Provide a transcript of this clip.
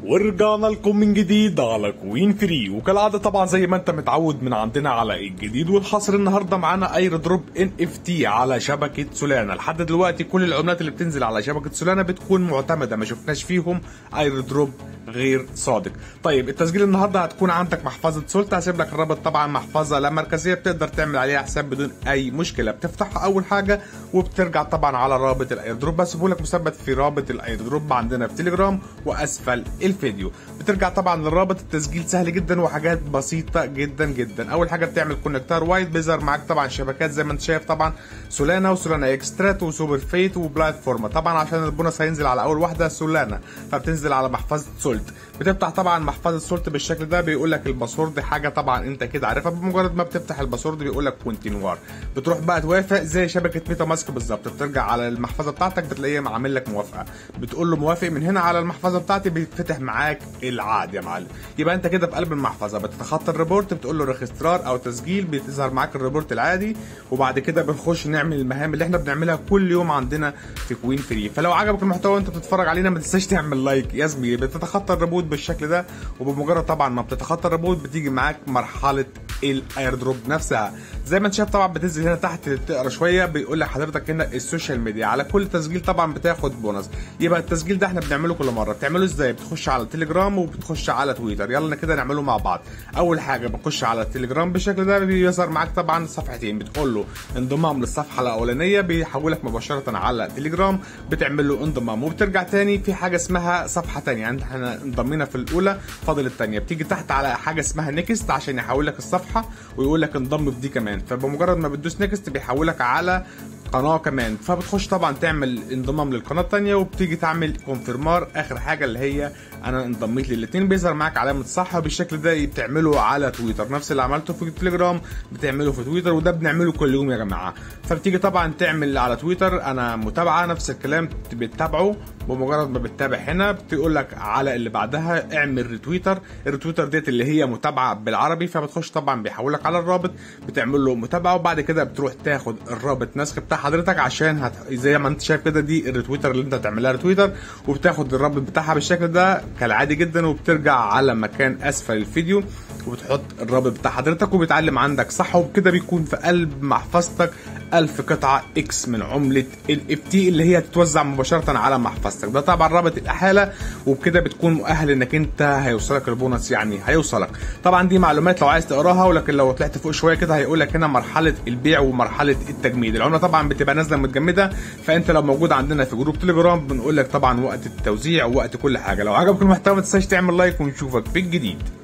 ورجعنا لكم من جديد على كوين فري وكالعادة طبعا زي ما انت متعود من عندنا على الجديد والحصر النهارده معانا اير دروب ان اف تي على شبكة سولانا لحد دلوقتي كل العملات اللي بتنزل على شبكة سولانا بتكون معتمدة ما شفناش فيهم اير دروب غير صادق طيب التسجيل النهارده هتكون عندك محفظة سولت هسيب لك الرابط طبعا محفظة لا مركزية بتقدر تعمل عليها حساب بدون اي مشكلة بتفتحها اول حاجة وبترجع طبعا على رابط الاير دروب بسيبه لك مثبت في رابط الاير دروب عندنا في تليجرام واسفل الفيديو بترجع طبعا للرابط التسجيل سهل جدا وحاجات بسيطه جدا جدا اول حاجه بتعمل كونكتار وايد بيظهر معاك طبعا شبكات زي ما انت شايف طبعا سولانا وسولانا اكسترات وسوبر فيت وبلاتفورما طبعا عشان البونص هينزل على اول واحده سولانا فبتنزل على محفظه سولت بتفتح طبعا محفظه سولت بالشكل ده بيقول لك الباسورد حاجه طبعا انت كده عارفها بمجرد ما بتفتح الباسورد بيقول لك كونتينوار بتروح بقى توافق زي شبكه ميتا ماسك بالظبط بترجع على المحفظه بتاعتك بتلاقيه عامل لك موافقه بتقول له موافق من هنا على المحفظه بتاعتي بيتفتح معاك العقد يا معلم يبقى انت كده في قلب المحفظه بتتخطى الريبورت بتقول له ريجسترار او تسجيل بتظهر معاك الريبورت العادي وبعد كده بنخش نعمل المهام اللي احنا بنعملها كل يوم عندنا في كوين فري فلو عجبك المحتوى وانت بتتفرج علينا ما تنساش تعمل لايك يا زميلي بتتخطى الريبورت بالشكل ده وبمجرد طبعا ما بتتخطى الريبورت بتيجي معاك مرحله الاير دروب نفسها زي ما انت شايف طبعا بتنزل هنا تحت تقرا شويه بيقول لحضرتك هنا السوشيال ميديا على كل تسجيل طبعا بتاخد بونص يبقى التسجيل ده احنا بنعمله كل مره بتعمله ازاي بتخش على التليجرام وبتخش على تويتر يلا كده نعمله مع بعض اول حاجه بنخش على التليجرام بالشكل ده بيظهر معاك طبعا صفحتين بتقول له انضمام للصفحه الاولانيه بيحولك مباشره على تليجرام بتعمل له انضمام وبترجع تاني في حاجه اسمها صفحه تانية يعني احنا انضمينا في الاولى فاضل الثانيه بتيجي تحت على حاجه اسمها نيكست عشان يحول لك الصفحه ويقول لك انضم في دي كمان فبمجرد ما بتدوس نيكست بيحولك على قناه كمان فبتخش طبعا تعمل انضمام للقناه الثانيه وبتيجي تعمل كونفيرمار اخر حاجه اللي هي انا انضميت للاثنين بيظهر معاك علامه صح بالشكل ده بتعمله على تويتر نفس اللي عملته في التليجرام بتعمله في تويتر وده بنعمله كل يوم يا جماعه فبتيجي طبعا تعمل على تويتر انا متابعه نفس الكلام بتتابعه بمجرد ما بتتابع هنا بتقول لك على اللي بعدها اعمل ريتويتر الريتويتر ديت اللي هي متابعه بالعربي فبتخش طبعا بيحولك على الرابط بتعمل له متابعه وبعد كده بتروح تاخد الرابط نسخ بتاع حضرتك عشان هت... زي ما انت شايف كده دي الريتويتر اللي انت هتعملها ريتويتر وبتاخد الرابط بتاعها بالشكل ده كالعادي جدا وبترجع على مكان اسفل الفيديو وبتحط الرابط بتاع حضرتك وبيتعلم عندك صح وبكده بيكون في قلب محفظتك 1000 قطعه اكس من عمله الاف تي اللي هي تتوزع مباشره على محفظتك ده طبعا رابط الاحاله وبكده بتكون مؤهل انك انت هيوصلك البونص يعني هيوصلك طبعا دي معلومات لو عايز تقراها ولكن لو طلعت فوق شويه كده هيقول لك هنا مرحله البيع ومرحله التجميد العمله طبعا بتبقى نازله متجمده فانت لو موجود عندنا في جروب تليجرام بنقول لك طبعا وقت التوزيع ووقت كل حاجه لو عجبك المحتوى ما تنساش تعمل لايك ونشوفك في الجديد